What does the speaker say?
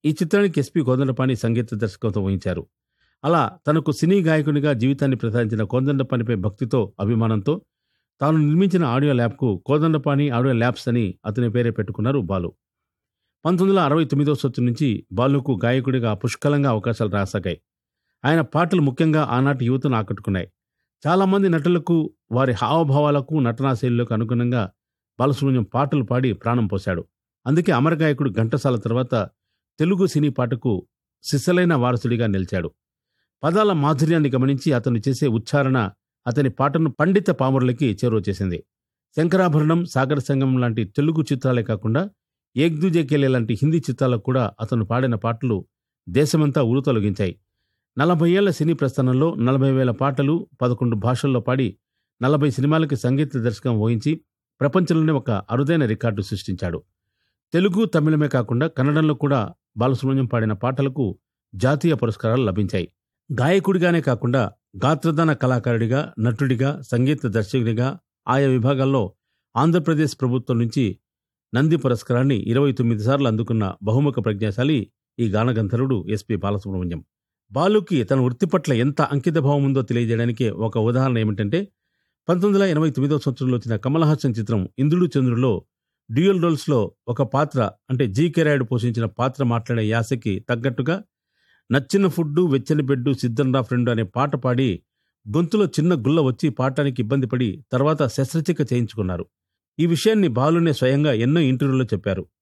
ఈ చిత్రానికి ఎస్పి కోదండపాణి సంగీత దర్శకత్వం వహించారు అలా తనకు సినీ గాయకునిగా జీవితాన్ని ప్రసాదించిన కోదండపాణిపై భక్తితో అభిమానంతో తాను నిర్మించిన ఆడియో ల్యాబ్కు కోదండపాణి ఆడియో ల్యాబ్స్ అని అతని పేరే పెట్టుకున్నారు బాలు పంతొమ్మిది వందల అరవై తొమ్మిదవ సంవత్సరం నుంచి బాలుకు గాయకుడిగా పుష్కలంగా అవకాశాలు రాసాగాయి ఆయన పాటలు ముఖ్యంగా ఆనాటి యువతను ఆకట్టుకున్నాయి చాలామంది నటులకు వారి హావభావాలకు నటనా శైలులకు అనుగుణంగా బాలసుబ్రహ్మణ్యం పాటలు పాడి ప్రాణం పోశాడు అందుకే అమర గాయకుడు ఘంటసాల తర్వాత తెలుగు సినీ పాటకు సిసలైన వారసుడిగా నిలిచాడు పదాల మాధుర్యాన్ని గమనించి అతను చేసే ఉచ్చారణ అతని పాటను పండిత పామరులకి చేరువ చేసింది శంకరాభరణం సాగర సంగం లాంటి తెలుగు చిత్రాలే కాకుండా ఏక్దుజేకేలే లాంటి హిందీ చిత్రాలకు కూడా అతను పాడిన పాటలు దేశమంతా ఉరుతొలగించాయి నలభై ఏళ్ల సినీ ప్రస్థానంలో నలభై వేల పాటలు పదకొండు భాషల్లో పాడి నలభై సినిమాలకి సంగీత దర్శకం వహించి ప్రపంచంలోనే ఒక అరుదైన రికార్డు సృష్టించాడు తెలుగు తమిళమే కాకుండా కన్నడంలో కూడా బాలసుబ్రహ్మణ్యం పాడిన పాటలకు జాతీయ పురస్కారాలు లభించాయి గాయకుడిగానే కాకుండా గాత్రదాన కళాకారుడిగా నటుడిగా సంగీత దర్శకుడిగా ఆయా విభాగాల్లో ఆంధ్రప్రదేశ్ ప్రభుత్వం నుంచి నంది పురస్కారాన్ని ఇరవై తొమ్మిది సార్లు అందుకున్న బహుముఖ ప్రజ్ఞాశాలి ఈ గానగంధర్వుడు ఎస్పి బాలసుబ్రహ్మణ్యం బాలుకి తన వృత్తి పట్ల ఎంత అంకితభావం ఉందో తెలియజేయడానికి ఒక ఉదాహరణ ఏమిటంటే పంతొమ్మిది వందల ఎనభై తొమ్మిదో సంవత్సరంలో వచ్చిన కమల్ హాసన్ చిత్రం ఇంద్రుడు చంద్రులో డ్యూయల్ రోల్స్లో ఒక పాత్ర అంటే జీ కెరాయుడు పోషించిన పాత్ర మాట్లాడే యాసకి తగ్గట్టుగా నచ్చిన ఫుడ్డు వెచ్చని బెడ్డు సిద్ధంరా ఫ్రెండ్ అనే పాట పాడి గొంతులో చిన్న గుల్ల వచ్చి పాడటానికి ఇబ్బంది పడి తర్వాత శస్త్రచికిత్స చేయించుకున్నారు ఈ విషయాన్ని బాలునే స్వయంగా ఎన్నో ఇంటర్వ్యూలో చెప్పారు